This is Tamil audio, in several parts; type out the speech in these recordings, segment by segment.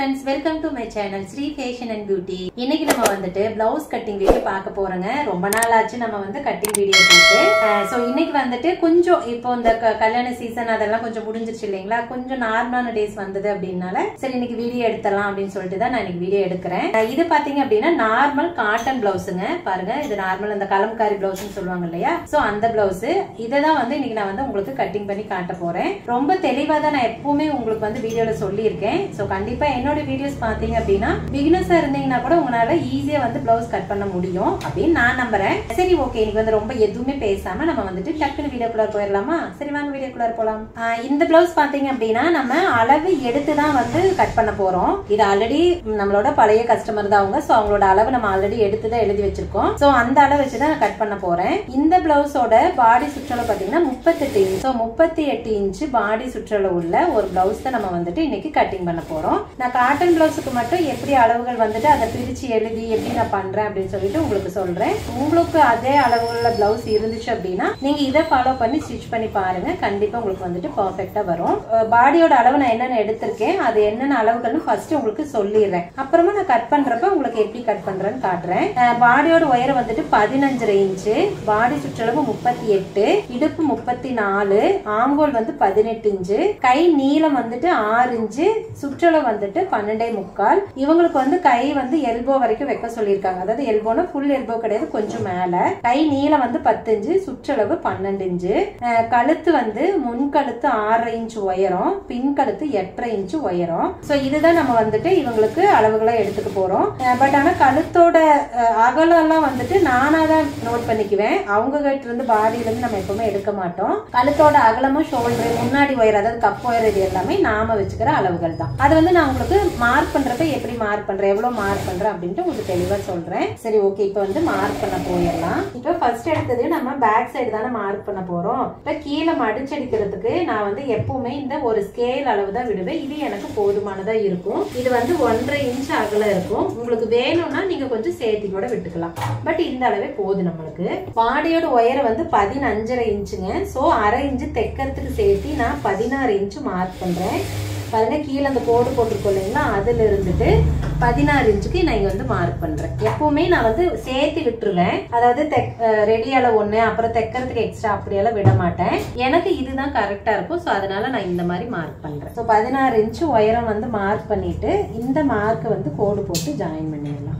friends welcome to my channel Sri fashion and beauty இன்னைக்கு நம்ம வந்துட்டு பிளவுஸ் கட்டிங் வீடியோ பார்க்க போறோங்க ரொம்ப நாள் ஆச்சு நம்ம வந்து கட்டிங் வீடியோ போட்டு ஸோ இன்னைக்கு வந்துட்டு கொஞ்சம் இப்போ இந்த க- கல்யாண சீசன் அதெல்லாம் கொஞ்சம் முடிஞ்சிருச்சு இல்லைங்களா கொஞ்சம் நார்மலான டேஸ் வந்தது அப்படின்னால சரி இன்னைக்கு வீடியோ எடுத்தலாம் அப்படின்னு சொல்லிட்டு தான் நான் இன்னைக்கு வீடியோ எடுக்கிறேன் அஹ் இது பாத்தீங்க அப்படின்னா நார்மல் காட்டன் பிளவுஸுங்க பாருங்க இது நார்மல் அந்த கலம்காரி பிளவுஸ்னு சொல்லுவாங்க இல்லையா ஸோ அந்த பிளவுஸ் இதை தான் வந்து இன்னைக்கு நான் வந்து உங்களுக்கு கட்டிங் பண்ணி காட்ட போறேன் ரொம்ப தெளிவா தான் நான் எப்பவுமே உங்களுக்கு வந்து வீடியோல சொல்லியிருக்கேன் ஸோ கண்டிப்பா என்னோட வீடியோஸ் பாத்தீங்க அப்படின்னா பிகினஸா இருந்தீங்கன்னா கூட உங்களால ஈஸியா வந்து பிளவுஸ் கட் பண்ண முடியும் அப்படின்னு நான் நம்புறேன் சரி ஓகே இன்னைக்கு வந்து ரொம்ப எதுவுமே பேசாம நம்ம வந்துட்டு டக்குனு வீடியோக்குள்ள போயிடலாமா சரி வாங்க வீடியோக்குள்ள போலாம் ஆஹ் இந்த பிளவுஸ் பாத்தீங்க அப்படின்னா நம்ம அளவு எடுத்து தான் வந்து கட் பண்ண போறோம் இது ஆல்ரெடி நம்மளோட பழைய கஸ்டமர் தான் அவங்க ஸோ அவங்களோட அளவு நம்ம ஆல்ரெடி எடுத்து தான் எழுதி வச்சிருக்கோம் ஸோ அந்த அளவு வச்சு தான் நான் கட் பண்ண போறேன் இந்த பிளவுஸோட பாடி சுற்றளவு பாத்தீங்கன்னா முப்பத்தெட்டு இன்ச் ஸோ முப்பத்தி எட்டு இன்ச் பாடி சுற்றளவு உள்ள ஒரு பிளவுஸ் தான் நம்ம வந்துட்டு இன்னைக்கு கட்டிங் பண்ண போறோம் நான் காட்டன் பிளவுஸுக்கு மட்டும் எப்படி அளவுகள் வந்துட்டு அதை பிரிச்சு எழுதி எப்படி நான் பண்றேன் அப்படின்னு சொல்லிட்டு உங்களுக்கு சொல்றேன் உங்களுக்கு அதே அளவுள்ள பிளவுஸ் இருந்துச்சு அப்படின்னா நீங்க இதை ஃபாலோ பண்ணி ஸ்டிச் பண்ணி பாருங்க கண்டிப்பா உங்களுக்கு வந்துட்டு பர்ஃபெக்டா வரும் பாடியோட அளவு நான் என்னென்ன எடுத்திருக்கேன் அது என்னென்ன அளவுகள்னு ஃபர்ஸ்ட் உங்களுக்கு சொல்லிடுறேன் அப்புறமா நான் கட் பண்றப்ப உங்களுக்கு எப்படி கட் பண்றேன்னு காட்டுறேன் பாடியோட உயரம் வந்துட்டு பதினஞ்சரை இன்ச்சு பாடி சுற்றளவு முப்பத்தி எட்டு இடுப்பு முப்பத்தி நாலு ஆம்போல் வந்து பதினெட்டு இன்ச்சு கை நீளம் வந்துட்டு ஆறு இன்ச்சு சுற்றளவு வந்துட்டு பன்னெண்டே முக்கால் இவங்களுக்கு வந்து கை வந்து எல்போ வரைக்கும் வைக்க சொல்லியிருக்காங்க அதாவது எல்போனா ஃபுல் எல்போ கிடையாது கொஞ்சம் மேல கை நீளம் வந்து பத்து இன்ச்சு சுற்றளவு பன்னெண்டு இன்ச்சு அஹ் கழுத்து வந்து முன் கழுத்து ஆறரை இன்ச் உயரம் பின் கழுத்து எட்டரை இன்ச் உயரம் சோ இதுதான் நம்ம வந்துட்டு இவங்களுக்கு அளவுகளை எடுத்துக்க போறோம் பட் ஆனா கழுத்தோட அஹ், அகலம் எல்லாம் வந்துட்டு நானா தான் நோட் பண்ணிக்குவேன் அவங்க கிட்ட இருந்து பாடியில இருந்து நம்ம எப்பவுமே எடுக்க மாட்டோம் கழுத்தோட அகலமும் ஷோல்டர் முன்னாடி உயரம் அதாவது கப் உயரம் இது எல்லாமே நாம வச்சுக்கிற அளவுகள் தான் அது வந்து நான் உங்களுக்கு மார்க் பண்றப்ப எப்படி மார்க் பண்றேன் எவ்வளவு மார்க் பண்றேன் அப்படின்ட்டு உங்களுக்கு தெளிவா சொல்றேன் சரி ஓகே இப்போ வந்து மார்க் பண்ண போயிடலாம் இப்போ ஃபர்ஸ்ட் எடுத்தது நம்ம பேக் சைடு தானே மார்க் பண்ண போறோம் இப்போ கீழே மடிச்சடிக்கிறதுக்கு நான் வந்து எப்பவுமே இந்த ஒரு ஸ்கேல் அளவு தான் விடுவேன் இது எனக்கு போதுமானதா இருக்கும் இது வந்து ஒன்றரை இன்ச் அகலம் இருக்கும் உங்களுக்கு வேணும்னா நீங்க கொஞ்சம் சேர்த்தி கூட விட்டுக்கலாம் பட் இந்த அளவே போதும் நம்மளுக்கு பாடியோட உயரம் வந்து பதினஞ்சரை இன்ச்சுங்க ஸோ அரை இன்ச்சு தைக்கிறதுக்கு சேர்த்து நான் பதினாறு இன்ச்சு மார்க் பண்றேன் பாருங்க கீழே அந்த கோடு போட்டிருக்கோம் இல்லைங்களா அதுல இருந்துட்டு பதினாறு இன்ச்சுக்கு நான் இங்க வந்து மார்க் பண்றேன் எப்பவுமே நான் வந்து சேர்த்து விட்டுருவேன் அதாவது ரெடி அளவு ஒண்ணு அப்புறம் தைக்கிறதுக்கு எக்ஸ்ட்ரா அப்படியெல்லாம் விட மாட்டேன் எனக்கு இதுதான் கரெக்டா இருக்கும் ஸோ அதனால நான் இந்த மாதிரி மார்க் பண்றேன் ஸோ பதினாறு இன்ச்சு உயரம் வந்து மார்க் பண்ணிட்டு இந்த மார்க்கை வந்து கோடு போட்டு ஜாயின் பண்ணிடலாம்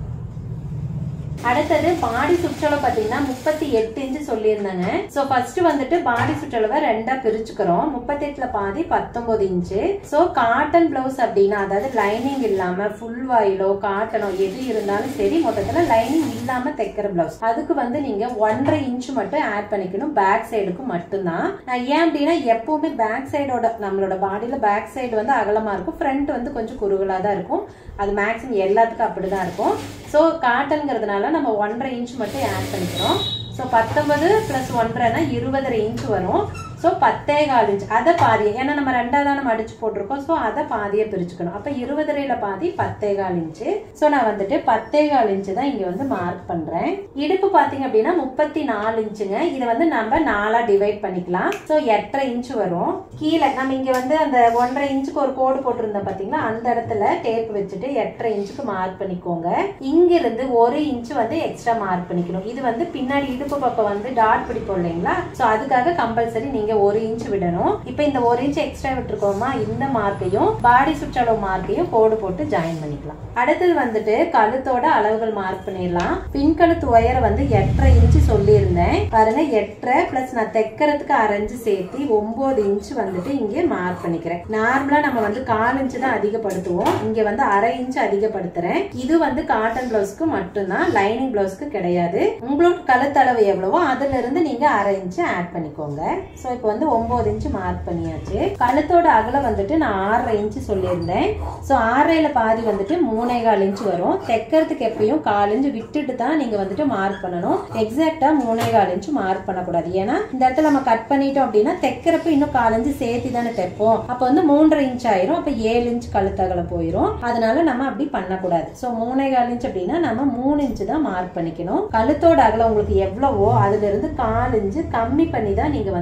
அடுத்தது பாடி சுற்றளவு பாத்தீங்கன்னா முப்பத்தி எட்டு இன்ச்சு சொல்லியிருந்தாங்க சோ ஃபர்ஸ்ட் வந்துட்டு பாடி சுற்றளவை ரெண்டா பிரிச்சுக்கிறோம் முப்பத்தி எட்டுல பாதி பத்தொன்பது இன்ச்சு சோ காட்டன் பிளவுஸ் அப்படின்னா அதாவது லைனிங் இல்லாம ஃபுல் வாயிலோ காட்டனோ எது இருந்தாலும் சரி மொத்தத்துல லைனிங் இல்லாம தைக்கிற பிளவுஸ் அதுக்கு வந்து நீங்க ஒன்றரை இன்ச் மட்டும் ஆட் பண்ணிக்கணும் பேக் சைடுக்கு மட்டும்தான் அஹ் ஏன் அப்படின்னா எப்பவுமே பேக் சைடோட நம்மளோட பாடியில பேக் சைடு வந்து அகலமா இருக்கும் ஃப்ரண்ட் வந்து கொஞ்சம் குறுகலா தான் இருக்கும் அது மேக்ஸிமம் எல்லாத்துக்கும் அப்படிதான் இருக்கும் ஸோ காட்டன்ங்கிறதுனால நம்ம ஒன்றரை இன்ச் மட்டும் ஆட் பண்ணிக்கிறோம் ஸோ பத்தொன்பது ப்ளஸ் ஒன்றரைனா இருபதரை இன்ச் வரும் ஸோ பத்தே கால் இன்ச் அதை பாதி ஏன்னா நம்ம ரெண்டாவது தானே மடிச்சு போட்டிருக்கோம் ஸோ அதை பாதியை பிரிச்சுக்கணும் அப்போ இருபதரையில பாதி பத்தே கால் இன்ச்சு ஸோ நான் வந்துட்டு பத்தே கால் இன்ச்சு தான் இங்கே வந்து மார்க் பண்ணுறேன் இடுப்பு பார்த்தீங்க அப்படின்னா முப்பத்தி நாலு இன்ச்சுங்க இதை வந்து நம்ம நாலாக டிவைட் பண்ணிக்கலாம் ஸோ எட்டரை இன்ச் வரும் கீழே நம்ம இங்கே வந்து அந்த ஒன்றரை இன்ச்சுக்கு ஒரு கோடு போட்டிருந்தோம் பார்த்தீங்களா அந்த இடத்துல டேப் வச்சுட்டு எட்டரை இன்ச்சுக்கு மார்க் பண்ணிக்கோங்க இங்கிருந்து ஒரு இன்ச் வந்து எக்ஸ்ட்ரா மார்க் பண்ணிக்கணும் இது வந்து பின்னாடி இடுப்பு பக்கம் வந்து டாட் பிடிப்போம் இல்லைங்களா ஸோ அதுக்காக கம்பல்சரி நீங்க ஒரு இன்ச் விடணும் இப்போ இந்த ஒரு இன்ச் எக்ஸ்ட்ரா விட்டுருக்கோமா இந்த மார்க்கையும் பாடி சுற்றளவு மார்க்கையும் கோடு போட்டு ஜாயின் பண்ணிக்கலாம் அடுத்தது வந்துட்டு கழுத்தோட அளவுகள் மார்க் பண்ணிடலாம் பின் கழுத்து உயரம் வந்து எட்டரை இன்ச் சொல்லியிருந்தேன் பாருங்க எட்டரை பிளஸ் நான் தைக்கிறதுக்கு அரைஞ்சு சேர்த்து ஒன்பது இன்ச் வந்துட்டு இங்கே மார்க் பண்ணிக்கிறேன் நார்மலா நம்ம வந்து கால் இன்ச் தான் அதிகப்படுத்துவோம் இங்க வந்து அரை இன்ச் அதிகப்படுத்துறேன் இது வந்து காட்டன் பிளவுஸ்க்கு மட்டும்தான் லைனிங் பிளவுஸ்க்கு கிடையாது உங்களோட கழுத்தளவு எவ்வளவோ அதுல இருந்து நீங்க அரை இன்ச் ஆட் பண்ணிக்கோங்க ஸோ இப்போ வந்து ஒன்பது இன்ச் மார்க் பண்ணியாச்சு கழுத்தோட அகலம் வந்துட்டு நான் ஆறரை இன்ச் சொல்லியிருந்தேன் ஸோ ஆறரைல பாதி வந்துட்டு மூணே கால் இன்ச் வரும் தைக்கிறதுக்கு எப்பயும் கால் இன்ச் விட்டுட்டு தான் நீங்க வந்துட்டு மார்க் பண்ணணும் எக்ஸாக்டா மூணே கால் இன்ச் மார்க் பண்ணக்கூடாது ஏன்னா இந்த இடத்துல நம்ம கட் பண்ணிட்டோம் அப்படின்னா தைக்கிறப்ப இன்னும் கால் இன்ச் சேர்த்து தானே தைப்போம் அப்போ வந்து மூன்றரை இன்ச் ஆயிரும் அப்போ ஏழு இன்ச் கழுத்தகலம் போயிடும் அதனால நம்ம அப்படி பண்ணக்கூடாது ஸோ மூணே கால் இன்ச் அப்படின்னா நம்ம மூணு இன்ச் தான் மார்க் பண்ணிக்கணும் கழுத்தோட அகலம் உங்களுக்கு எவ்வளவோ அதுல இருந்து கால் இன்ச் கம்மி பண்ணி தான் நீங்க வந்துட்டு மார்க்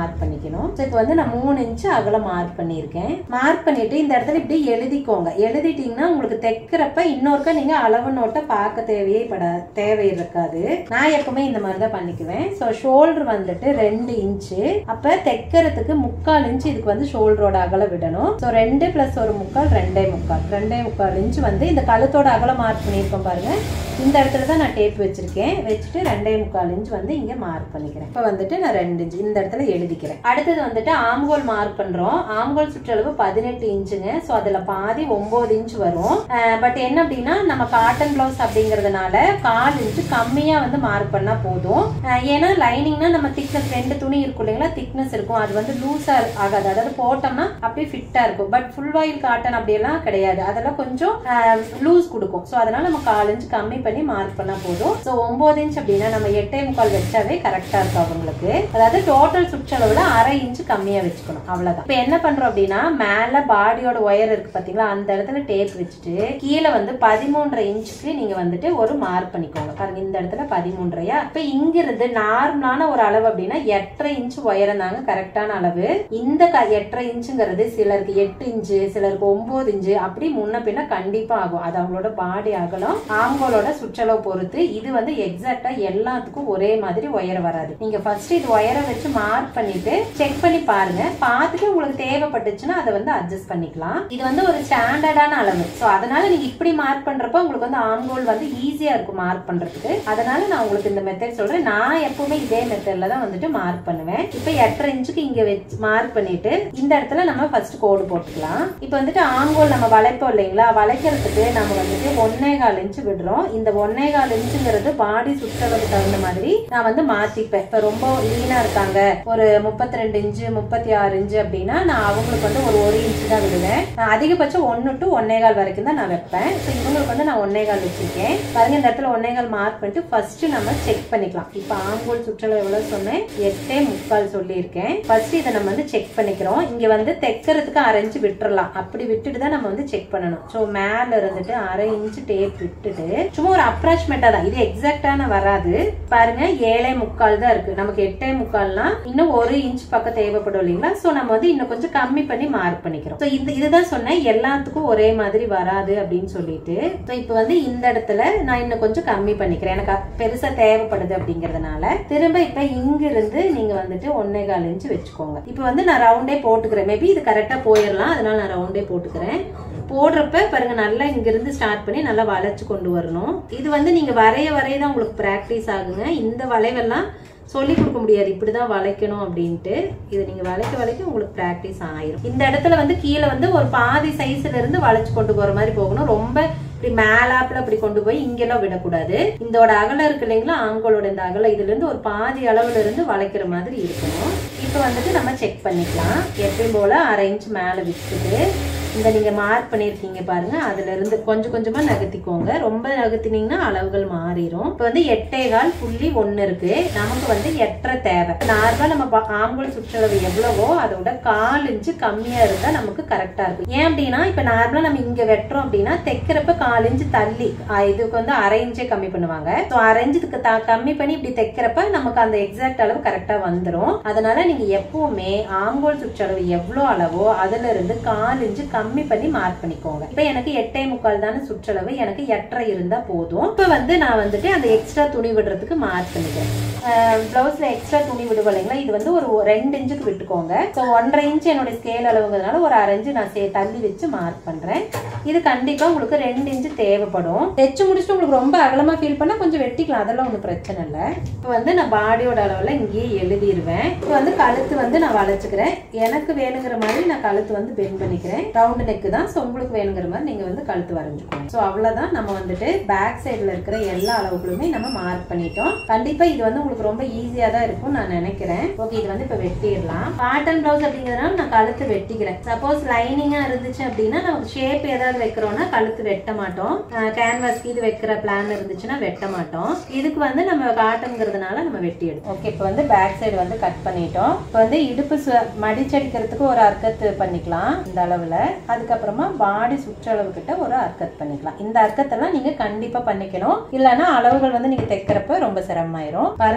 மார்க் பண்ணிக்கணும் ஸோ இப்போ வந்து நான் மூணு இன்ச்சு அகலம் மார்க் பண்ணியிருக்கேன் மார்க் பண்ணிட்டு இந்த இடத்துல இப்படி எழுதிக்கோங்க எழுதிட்டீங்கன்னா உங்களுக்கு தைக்கிறப்ப இன்னொருக்கா நீங்க அளவு நோட்டை பார்க்க தேவையே பட தேவை இருக்காது நான் எப்பவுமே இந்த மாதிரி தான் பண்ணிக்குவேன் ஸோ ஷோல்டர் வந்துட்டு ரெண்டு இன்ச்சு அப்ப தைக்கிறதுக்கு முக்கால் இன்ச்சு இதுக்கு வந்து ஷோல்டரோட அகலம் விடணும் ஸோ ரெண்டு பிளஸ் ஒரு முக்கால் ரெண்டே முக்கால் ரெண்டே முக்கால் இன்ச்சு வந்து இந்த கழுத்தோட அகலம் மார்க் பண்ணியிருக்கோம் பாருங்க இந்த இடத்துல தான் நான் டேப் வச்சிருக்கேன் வச்சுட்டு ரெண்டே முக்கால் இன்ச் வந்து இங்க மார்க் பண்ணிக்கிறேன் இப்போ வந்துட்டு நான் ரெண்டு இன்ச் இந்த இடத்துல எழுதிக்கிறேன் அடுத்தது வந்துட்டு ஆம்கோல் மார்க் பண்றோம் ஆம்கோல் சுற்றளவு பதினெட்டு இன்ச்சுங்க ஸோ அதுல பாதி ஒன்பது இன்ச் வரும் பட் என்ன அப்படின்னா நம்ம காட்டன் பிளவுஸ் அப்படிங்கறதுனால கால் இன்ச்சு கம்மியா வந்து மார்க் பண்ணா போதும் அஹ் ஏன்னா லைனிங்னா நம்ம திக்னஸ் ரெண்டு துணி இருக்கும் இல்லைங்களா திக்னஸ் இருக்கும் அது வந்து லூஸா ஆகாது அதாவது போட்டோம்னா அப்படியே ஃபிட்டா இருக்கும் பட் ஃபுல் வாயில் காட்டன் அப்படியெல்லாம் கிடையாது அதெல்லாம் கொஞ்சம் லூஸ் கொடுக்கும் ஸோ அதனால நம்ம கால் இன்ச் கம்மி பண்ணி மார்க் பண்ணா போதும் ஸோ ஒன்பது இன்ச் அப்படின்னா நம்ம எட்டே முக்கால் வச்சாவே கரெக்டா இருக்கும் அவங்களுக்கு அதாவது டோட்டல் சுற்றளவுல அரை இன்ச் கம்மியா வச்சுக்கணும் அவ்வளவுதான் இப்போ என்ன பண்றோம் அப்படின்னா மேல பாடியோட ஒயர் இருக்கு பாத்தீங்களா அந்த இடத்துல டேப் வச்சுட்டு கீழே வந்து பதிமூன்றரை இன்ச்சுக்கு நீங்க வந்துட்டு ஒரு மார்க் பண்ணிக்கோங்க பாருங்க இந்த இடத்துல பதிமூன்றையா இப்ப இங்கிருந்து நார்மலான ஒரு அளவு அப்படின்னா எட்டரை இன்ச் உயரம் தாங்க கரெக்டான அளவு இந்த க- எட்டரை இன்ச்சுங்கிறது சிலருக்கு எட்டு இன்ச்சு சிலருக்கு ஒன்பது இன்ச்சு அப்படி முன்ன பின்ன கண்டிப்பா ஆகும் அது அவங்களோட பாடி அகலம் ஆண்களோட சுற்றளவு பொறுத்து இது வந்து எக்ஸாக்டா எல்லாத்துக்கும் ஒரே மாதிரி உயரம் வராது நீங்க ஃபர்ஸ்ட் இது உயர வச்சு மார்க் பண்ணிட்டு செக் பண்ணி பாருங்க பார்த்துட்டு உங்களுக்கு தேவைப்பட்டுச்சுன்னா அதை வந்து அட்ஜஸ்ட் பண்ணிக்கலாம் இது வந்து ஒரு ஸ்டாண்டர்டான அளவு ஸோ அதனால நீங்க இப்படி மார்க் பண்றப்ப உங்களுக்கு வந்து ஆண்கோல் வந்து ஈஸியா இருக்கும் மார்க் பண்றதுக்கு அதனால நான் உங்களுக்கு இந்த மெத்தட் சொல்றேன் நான் எப்பவுமே இதே மெத்தட்ல தான் வந்துட்டு மார்க் பண்ணுவேன் இப்போ எட்டரை இன்ச்சுக்கு இங்க வச்சு மார்க் பண்ணிட்டு இந்த இடத்துல நம்ம ஃபர்ஸ்ட் கோடு போட்டுக்கலாம் இப்போ வந்துட்டு ஆங்கோல் நம்ம வளைப்போம் இல்லைங்களா வளைக்கிறதுக்கு நம்ம வந்துட்டு ஒன்னே கால் இன்ச்சு விடுறோம் இந்த ஒன்னே கால் இன்ச்சுங்கிறது பாடி சுற்றளவுக்கு தகுந்த மாதிரி நான் வந்து மாத்திப்பேன் இப்போ ரொம்ப லீனா இருக்காங்க ஒரு முப்பத்தி ரெண்டு இன்ச்சு முப்பத்தி ஆறு இன்ச்சு அப்படின்னா நான் அவங்களுக்கு வந்து ஒரு ஒரு இன்ச்சு தான் விடுவேன் நான் அதிகபட்சம் ஒன்னு டு ஒன்னே கால் வரைக்கும் தான் நான் வைப்பேன் ஸோ இவங்களுக்கு வந்து நான் ஒன்னே கால் வச்சிருக்கேன் பாருங்க இந்த இடத்துல ஒன்னே கால் மார்க் பண்ணிட்டு ஃபர்ஸ்ட் நம்ம செக் பண்ணிக்கலாம் இப்போ ஆங்கோல் சுற்றளவு எவ்வளவு சொன்னேன் எட்டே முக்கால் சொல்லியிருக்கேன் ஃபர்ஸ்ட் இதை நம்ம வந்து செக் பண்ணிக்கிறோம் இங்க வந்து தைக்கிறதுக்கு அரை இன்ச்சு விட்டுறலாம் அப்படி விட்டுட்டு தான் நம்ம வந்து செக் பண்ணணும் ஸோ மேல இருந்துட்டு அரை இன்ச்சு டேப் விட்டுட்டு சும்மா ஒரு அப்ராச்மெண்டா தான் இது எக்ஸாக்டான வராது பாருங்க ஏழே முக்கால் தான் இருக்கு நமக்கு எட்டே முக்கால்னா இன்னும் ஒரு இன்ச் பக்கம் தேவைப்படும் இல்லைங்களா ஸோ நம்ம வந்து இன்னும் கொஞ்சம் கம்மி பண்ணி மார்க் பண்ணிக்கிறோம் ஸோ இந்த இதுதான் சொன்னேன் எல்லாத்துக்கும் ஒரே மாதிரி வராது அப்படின்னு சொல்லிட்டு ஸோ இப்போ வந்து இந்த இடத்துல நான் இன்னும் கொஞ்சம் கம்மி பண்ணிக்கிறேன் எனக்கு அ- பெருசா தேவைப்படுது அப்படிங்கறதுனால திரும்ப இப்ப இங்க இருந்து நீங்க வந்துட்டு ஒன்னே கால் இன்ச் வச்சுக்கோங்க இப்போ வந்து நான் ரவுண்டே போட்டுக்கிறேன் மேபி இது கரெக்டா போயிடலாம் அதனால நான் ரவுண்டே போட்டுக்கிறேன் போடுறப்ப பாருங்க நல்லா இங்க இருந்து ஸ்டார்ட் பண்ணி நல்லா வளைச்சு கொண்டு வரணும் இது வந்து நீங்க வரைய வரைய தான் உங்களுக்கு பிராக்டிஸ் ஆகுங்க இந்த வளைவெல்லாம் சொல்லி கொடுக்க முடியாது இப்படிதான் வளைக்கணும் அப்படின்ட்டு இது நீங்க வளைக்க வளைக்க உங்களுக்கு பிராக்டிஸ் ஆயிரும் இந்த இடத்துல வந்து கீழே வந்து ஒரு பாதி சைஸ்ல இருந்து வளைச்சு கொண்டு போற மாதிரி போகணும் ரொம்ப இப்படி மேலாப்புல அப்படி கொண்டு போய் இங்கெல்லாம் விடக்கூடாது இதோட அகலம் இருக்கு இல்லைங்களா ஆண்களோட இந்த அகலம் இதுல இருந்து ஒரு பாதி அளவுல இருந்து வளைக்கிற மாதிரி இருக்கணும் இப்போ வந்துட்டு நம்ம செக் பண்ணிக்கலாம் எப்பயும் போல அரை இன்ச் மேல விட்டுட்டு இந்த நீங்க மார்க் பண்ணிருக்கீங்க பாருங்க அதுல இருந்து கொஞ்சம் கொஞ்சமா நகர்த்திக்கோங்க ரொம்ப நகர்த்தினீங்கன்னா அளவுகள் மாறிடும் இப்போ வந்து எட்டே கால் புள்ளி ஒண்ணு இருக்கு நமக்கு வந்து எட்டரை தேவை நார்மலா நம்ம பா- ஆம்பல் சுற்றளவு எவ்வளவோ அதோட கால் இன்ச்சு கம்மியா இருந்தா நமக்கு கரெக்டா இருக்கும் ஏன் அப்படின்னா இப்ப நார்மலா நம்ம இங்க வெட்டுறோம் அப்படின்னா தைக்கிறப்ப கால் இன்ச்சு தள்ளி ஆ, இதுக்கு வந்து அரை இன்ச்சே கம்மி பண்ணுவாங்க ஸோ அரை இன்ச்சுக்கு த- கம்மி பண்ணி இப்படி தைக்கிறப்ப நமக்கு அந்த எக்ஸாக்ட் அளவு கரெக்டா வந்துரும் அதனால நீங்க எப்பவுமே ஆங்கோல் சுற்றளவு எவ்வளவு அளவோ அதுல இருந்து கால் இன்ச்சு கம்மி பண்ணி மார்க் பண்ணிக்கோங்க இப்ப எனக்கு எட்டே முக்கால் தானே சுற்றளவு எனக்கு எட்டரை இருந்தா போதும் இப்ப வந்து நான் வந்துட்டு அந்த எக்ஸ்ட்ரா துணி விடுறதுக்கு மார்க் பண்ணிக்கிறேன் பிளவுஸ்ல எக்ஸ்ட்ரா துணி விடுவோம் இல்லைங்களா இது வந்து ஒரு ரெண்டு இன்ச்சுக்கு விட்டுக்கோங்க ஸோ ஒன்றரை இன்ச் என்னோட ஸ்கேல் அளவுங்கிறதுனால ஒரு அரை இன்ச்சு நான் சே- தள்ளி வச்சு மார்க் பண்றேன் இது கண்டிப்பா உங்களுக்கு ரெண்டு இன்ச்சு தேவைப்படும் தைச்சு முடிச்சுட்டு உங்களுக்கு ரொம்ப அகலமா ஃபீல் பண்ணா கொஞ்சம் வெட்டிக்கலாம் அதெல்லாம் ஒன்றும் பிரச்சனை இல்லை இப்போ வந்து நான் பாடியோட அளவுல இங்கேயே எழுதிருவேன் இப்போ வந்து கழுத்து வந்து நான் வளைச்சுக்கிறேன் எனக்கு வேணுங்கிற மாதிரி நான் கழுத்து வந்து பெண்ட் பண்ணிக்கிறேன் ரவுண்ட் நெக்கு தான் ஸோ உங்களுக்கு வேணுங்கிற மாதிரி நீங்க வந்து கழுத்து வரைஞ்சுக்கோங்க ஸோ அவ்வளவுதான் நம்ம வந்துட்டு பேக் சைடுல இருக்கிற எல்லா அளவுகளுமே நம்ம மார்க் பண்ணிட்டோம் கண்டிப்பா இது வந்து உங்களுக்கு ரொம்ப ஈஸியா தான் இருக்கும் நான் நினைக்கிறேன் ஓகே இது வந்து இப்போ வெட்டிடலாம் காட்டன் பிளவுஸ் அப்படிங்கிறதுனால நான் கழுத்து வெட்டிக்கிறேன் சப்போஸ் லைனிங்கா இருந்துச்சு அப்படின்னா நமக்கு ஷேப் ஏதாவது வைக்கிறோம்னா கழுத்து வெட்ட மாட்டோம் கேன்வாஸ்க்கு இது வைக்கிற பிளான் இருந்துச்சுன்னா வெட்ட மாட்டோம் இதுக்கு வந்து நம்ம காட்டன்ங்கிறதுனால நம்ம வெட்டி எடுப்போம் ஓகே இப்போ வந்து பேக் சைடு வந்து கட் பண்ணிட்டோம் இப்போ வந்து இடுப்பு சு- மடிச்சடிக்கிறதுக்கு ஒரு அர்க்கத்து பண்ணிக்கலாம் இந்த அளவுல அதுக்கப்புறமா பாடி சுற்றளவு கிட்ட ஒரு அர்க்கத் பண்ணிக்கலாம் இந்த அர்க்கத்தெல்லாம் நீங்க கண்டிப்பா பண்ணிக்கணும் இல்லைன்னா அளவுகள் வந்து நீங்க தைக்கிறப்ப ரொம்ப சிரமமாயிரும் பாருங்க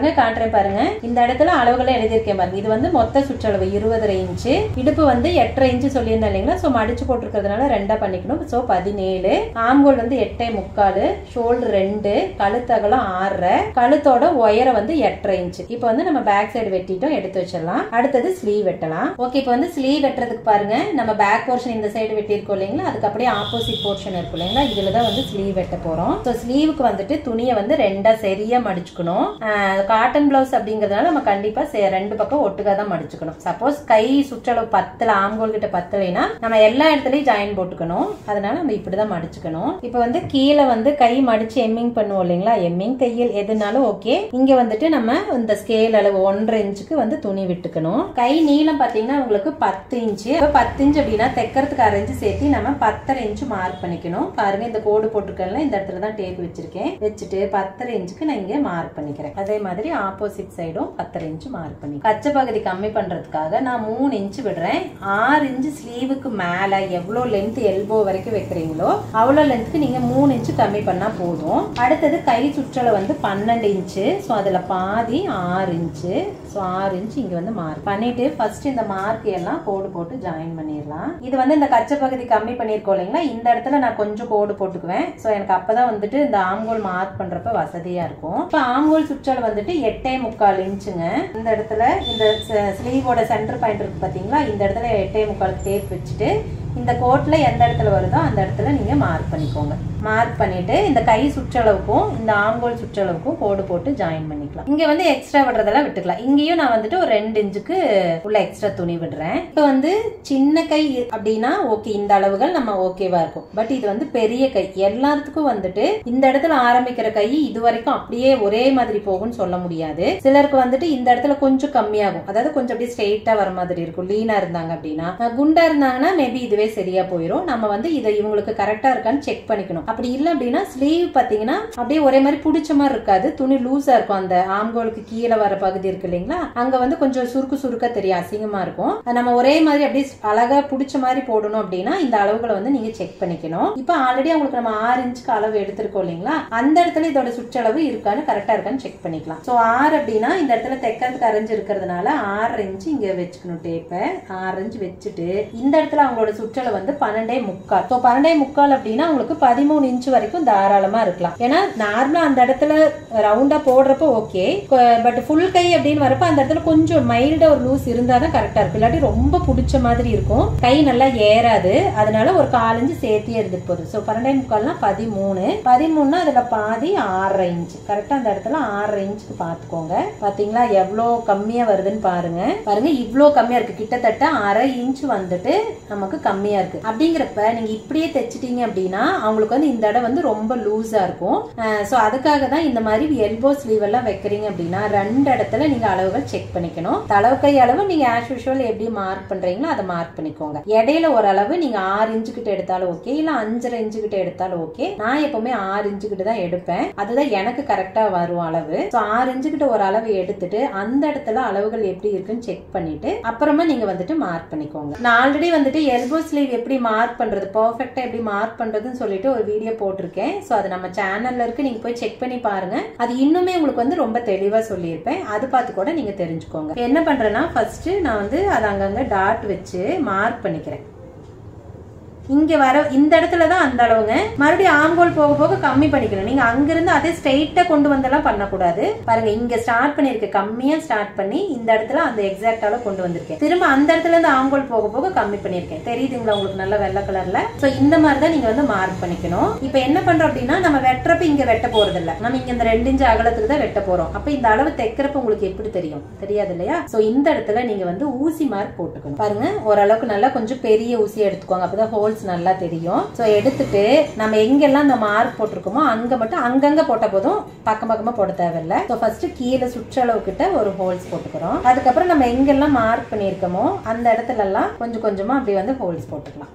இன்னொன்னு காட்டுறேன் பாருங்க இந்த இடத்துல அளவுகளை எழுதியிருக்கேன் பாருங்க இது வந்து மொத்த சுற்றளவு இருபதரை இன்ச்சு இடுப்பு வந்து எட்டரை இன்ச்சு சொல்லியிருந்தேன் இல்லைங்களா ஸோ மடிச்சு போட்டிருக்கிறதுனால ரெண்டா பண்ணிக்கணும் ஸோ பதினேழு ஆம்கோல் வந்து எட்டே முக்கால் ஷோல்டர் ரெண்டு கழுத்தகலம் ஆறரை கழுத்தோட உயரம் வந்து எட்டரை இன்ச்சு இப்போ வந்து நம்ம பேக் சைடு வெட்டிட்டோம் எடுத்து வச்சிடலாம் அடுத்தது ஸ்லீவ் வெட்டலாம் ஓகே இப்போ வந்து ஸ்லீவ் வெட்டுறதுக்கு பாருங்க நம்ம பேக் போர்ஷன் இந்த சைடு வெட்டியிருக்கோம் இல்லைங்களா அதுக்கு அப்படியே ஆப்போசிட் போர்ஷன் இருக்கும் இல்லைங்களா இதுல தான் வந்து ஸ்லீவ் வெட்ட போறோம் ஸோ ஸ்லீவுக்கு வந்துட்டு துணியை வந்து ரெண்டா சரியா மடிச்சுக்கணும் காட்டன் பிளவுஸ் அப்படிங்கறதுனால நம்ம கண்டிப்பா சே- ரெண்டு பக்கம் ஒட்டுக்கா தான் மடிச்சுக்கணும் சப்போஸ் கை சுற்றளவு பத்துல ஆம்கோல் கிட்ட பத்தலைனா நம்ம எல்லா இடத்துலயும் ஜாயின் போட்டுக்கணும் அதனால நம்ம இப்படிதான் மடிச்சுக்கணும் இப்போ வந்து கீழே வந்து கை மடிச்சு எம்மிங் பண்ணுவோம் இல்லைங்களா எம்மிங் தையல் எதுனாலும் ஓகே இங்க வந்துட்டு நம்ம இந்த ஸ்கேல் அளவு ஒன்றரை இன்ச்சுக்கு வந்து துணி விட்டுக்கணும் கை நீளம் பாத்தீங்கன்னா உங்களுக்கு பத்து இன்ச்சு இப்போ பத்து இன்ச்சு அப்படின்னா தைக்கிறதுக்கு அரை இன்ச்சு சேர்த்து நம்ம பத்தரை இன்ச்சு மார்க் பண்ணிக்கணும் பாருங்க இந்த கோடு போட்டிருக்கேன்ல இந்த இடத்துல தான் டேப் வச்சிருக்கேன் வச்சுட்டு பத்தரை இன்ச்சுக்கு நான் இங்க மார்க் பண்ணிக்கிறேன் அதே மாதிரி ஆப்போசிட் சைடும் பத்தரை இன்ச்சு மார்க் பண்ணி கச்சை பகுதி கம்மி பண்றதுக்காக நான் மூணு இன்ச்சு விடுறேன் ஆறு இன்ச்சு ஸ்லீவுக்கு மேல எவ்வளவு லென்த் எல்போ வரைக்கும் வைக்கிறீங்களோ அவ்வளவு லென்த்துக்கு நீங்க மூணு இன்ச்சு கம்மி பண்ணா போதும் அடுத்தது கை சுற்றளவு வந்து பன்னெண்டு இன்ச்சு ஸோ அதுல பாதி ஆறு இன்ச்சு ஸோ ஆறு இன்ச்சு இங்க வந்து மார்க் பண்ணிட்டு ஃபர்ஸ்ட் இந்த மார்க் எல்லாம் கோடு போட்டு ஜாயின் பண்ணிடலாம் இது வந்து இந்த கச்சை பகுதி கம்மி பண்ணியிருக்கோம் இல்லைங்களா இந்த இடத்துல நான் கொஞ்சம் கோடு போட்டுக்குவேன் ஸோ எனக்கு அப்பதான் வந்துட்டு இந்த ஆம்கோல் மார்க் பண்றப்ப வசதியா இருக்கும் இப்போ ஆம்கோல் சுற்றளவு வந்துட்டு எட்டே முக்கால் இன்ச்சுங்க இந்த இடத்துல இந்த ஸ்லீவோட சென்டர் பாயிண்ட் இருக்கு பாத்தீங்களா இந்த இடத்துல எட்டே முக்கால் டேப் வச்சுட்டு இந்த கோட்ல எந்த இடத்துல வருதோ அந்த இடத்துல நீங்க மார்க் பண்ணிக்கோங்க மார்க் பண்ணிட்டு இந்த கை சுற்றளவுக்கும் இந்த ஆம்கோல் சுற்றளவுக்கும் கோடு போட்டு ஜாயின் பண்ணிக்கலாம் இங்க வந்து எக்ஸ்ட்ரா விடுறதெல்லாம் விட்டுக்கலாம் இங்கேயும் நான் வந்துட்டு ஒரு ரெண்டு இன்ச்சுக்கு உள்ள எக்ஸ்ட்ரா துணி விடுறேன் இப்போ வந்து சின்ன கை அப்படின்னா ஓகே இந்த அளவுகள் நம்ம ஓகேவா இருக்கும் பட் இது வந்து பெரிய கை எல்லாத்துக்கும் வந்துட்டு இந்த இடத்துல ஆரம்பிக்கிற கை இது வரைக்கும் அப்படியே ஒரே மாதிரி போகும்னு சொல்ல முடியாது சிலருக்கு வந்துட்டு இந்த இடத்துல கொஞ்சம் கம்மியாகும் அதாவது கொஞ்சம் அப்படியே ஸ்ட்ரெயிட்டா வர மாதிரி இருக்கும் லீனா இருந்தாங்க அப்படின்னா அஹ் குண்டா இருந்தாங்கன்னா மேபி இதுவே சரியா போயிடும் நம்ம வந்து இதை இவங்களுக்கு கரெக்டா இருக்கான்னு செக் பண்ணிக்கணும் அப்படி இல்ல அப்படின்னா ஸ்லீவ் பாத்தீங்கன்னா அப்படியே ஒரே மாதிரி பிடிச்ச மாதிரி இருக்காது துணி லூஸா இருக்கும் அந்த ஆம்கோலுக்கு கீழே வர பகுதி இருக்கு இல்லைங்களா அங்க வந்து கொஞ்சம் சுருக்கு சுருக்க தெரியும் அசிங்கமா இருக்கும் அது நம்ம ஒரே மாதிரி அப்படியே அழகா பிடிச்ச மாதிரி போடணும் அப்படின்னா இந்த அளவுகளை வந்து நீங்க செக் பண்ணிக்கணும் இப்போ ஆல்ரெடி அவங்களுக்கு நம்ம ஆறு இன்ச்சுக்கு அளவு எடுத்திருக்கோம் இல்லைங்களா அந்த இடத்துல இதோட சுற்றளவு இருக்கான்னு கரெக்டா இருக்கான்னு செக் பண்ணிக்கலாம் சோ ஆறு அப்படின்னா இந்த இடத்துல தைக்கிறதுக்கு அரைஞ்சு இருக்கிறதுனால ஆறு இன்ச்சு இங்க வச்சுக்கணும் டேப்பை ஆறு இன்ச்சு வச்சுட்டு இந்த இடத்துல அவங்களோட சுற்றளவு வந்து பன்னெண்டே முக்கால் ஸோ பன்னெண்டே முக்கால் அப்படின்னா உங்களுக்கு பதிமூணு இன்ச் வரைக்கும் தாராளமா இருக்கலாம் ஏன்னா நார்மலா அந்த இடத்துல ரவுண்டா போடுறப்ப ஓகே பட் ஃபுல் கை அப்படின்னு வரப்ப அந்த இடத்துல கொஞ்சம் மைல்டா ஒரு லூஸ் இருந்தா தான் கரெக்டா இருக்கும் இல்லாட்டி ரொம்ப பிடிச்ச மாதிரி இருக்கும் கை நல்லா ஏறாது அதனால ஒரு காலஞ்சு சேர்த்தே இருந்துட்டு போகுது ஸோ பன்னெண்டே முக்கால்னா பதிமூணு பதிமூணுனா அதுல பாதி ஆறரை இன்ச் கரெக்டா அந்த இடத்துல ஆறரை இன்ச்சுக்கு பாத்துக்கோங்க பாத்தீங்களா எவ்வளோ கம்மியா வருதுன்னு பாருங்க பாருங்க இவ்வளோ கம்மியா இருக்கு கிட்டத்தட்ட அரை இன்ச் வந்துட்டு நமக்கு கம்மியா இருக்கு அப்படிங்கிறப்ப நீங்க இப்படியே தைச்சிட்டீங்க அப்படின்னா அவங்களுக்கு வந்து இந்த இடம் வந்து ரொம்ப லூஸா இருக்கும் ஸோ அதுக்காக தான் இந்த மாதிரி எல்போ ஸ்லீவ் எல்லாம் வைக்கிறீங்க அப்படின்னா ரெண்டு இடத்துல நீங்க அளவுகள் செக் பண்ணிக்கணும் தளவு கை அளவு நீங்க ஆஸ் யூஷுவல் எப்படி மார்க் பண்றீங்களோ அதை மார்க் பண்ணிக்கோங்க இடையில ஒரு அளவு நீங்க ஆறு இன்ச்சு கிட்ட எடுத்தாலும் ஓகே இல்ல அஞ்சரை இன்ச்சு கிட்ட எடுத்தாலும் ஓகே நான் எப்பவுமே ஆறு இன்ச்சு கிட்ட தான் எடுப்பேன் அதுதான் எனக்கு கரெக்டா வரும் அளவு ஸோ ஆறு இன்ச்சு கிட்ட ஒரு அளவு எடுத்துட்டு அந்த இடத்துல அளவுகள் எப்படி இருக்குன்னு செக் பண்ணிட்டு அப்புறமா நீங்க வந்துட்டு மார்க் பண்ணிக்கோங்க நான் ஆல்ரெடி வந்துட்டு எல்போ ஸ்லீவ் எப்படி மார்க் பண்றது பர்ஃபெக்டா எப்படி மார்க் பண்றதுன்னு சொல்லிட்டு ஒரு வீடியோ போட்டிருக்கேன் ஸோ அது நம்ம சேனல்ல இருக்கு நீங்க போய் செக் பண்ணி பாருங்க அது இன்னுமே உங்களுக்கு வந்து ரொம்ப தெளிவா சொல்லியிருப்பேன் அது பார்த்து கூட நீங்க தெரிஞ்சுக்கோங்க இப்ப என்ன பண்றேன்னா ஃபர்ஸ்ட் நான் வந்து அதை அங்கங்க டாட் வச்சு மார்க் பண்ணிக்கிறேன் இங்க வர இந்த இடத்துல தான் அந்த அளவுங்க மறுபடியும் ஆங்கோல் போக போக கம்மி பண்ணிக்கணும் நீங்க அங்கிருந்து அதே ஸ்ட்ரெயிட்டா கொண்டு வந்தெல்லாம் பண்ணக்கூடாது பாருங்க இங்க ஸ்டார்ட் பண்ணிருக்கேன் கம்மியா ஸ்டார்ட் பண்ணி இந்த இடத்துல அந்த எக்ஸாக்ட் அளவு கொண்டு வந்திருக்கேன் திரும்ப அந்த இடத்துல இருந்து ஆங்கோல் போக போக கம்மி பண்ணிருக்கேன் தெரியுதுங்களா உங்களுக்கு நல்ல வெள்ளை கலர்ல சோ இந்த மாதிரி தான் நீங்க வந்து மார்க் பண்ணிக்கணும் இப்போ என்ன பண்றோம் அப்படின்னா நம்ம வெட்டுறப்ப இங்க வெட்ட போறது இல்ல நம்ம இங்க இந்த ரெண்டு இன்ச்சு அகலத்துக்கு தான் வெட்ட போறோம் அப்ப இந்த அளவு தைக்கிறப்ப உங்களுக்கு எப்படி தெரியும் தெரியாது இல்லையா சோ இந்த இடத்துல நீங்க வந்து ஊசி மார்க் போட்டுக்கணும் பாருங்க ஓரளவுக்கு நல்லா கொஞ்சம் பெரிய ஊசி எடுத்துக்கோங்க அப்பதான் ஹோல்ஸ் நல்லா தெரியும் சோ எடுத்துட்டு நம்ம எங்கெல்லாம் இந்த மார்க் போட்டிருக்கோமோ அங்க மட்டும் அங்கங்க போட்ட போதும் பக்கம் பக்கமா போட தேவையில்ல ஸோ ஃபர்ஸ்ட் கீழே சுற்றளவு கிட்ட ஒரு ஹோல்ஸ் போட்டுக்கிறோம் அதுக்கப்புறம் நம்ம எங்கெல்லாம் மார்க் பண்ணியிருக்கோமோ அந்த இடத்துல எல்லாம் கொஞ்சம் கொஞ்சமா அப்படி வந்து ஹோல்ஸ் போட்டுக்கலாம்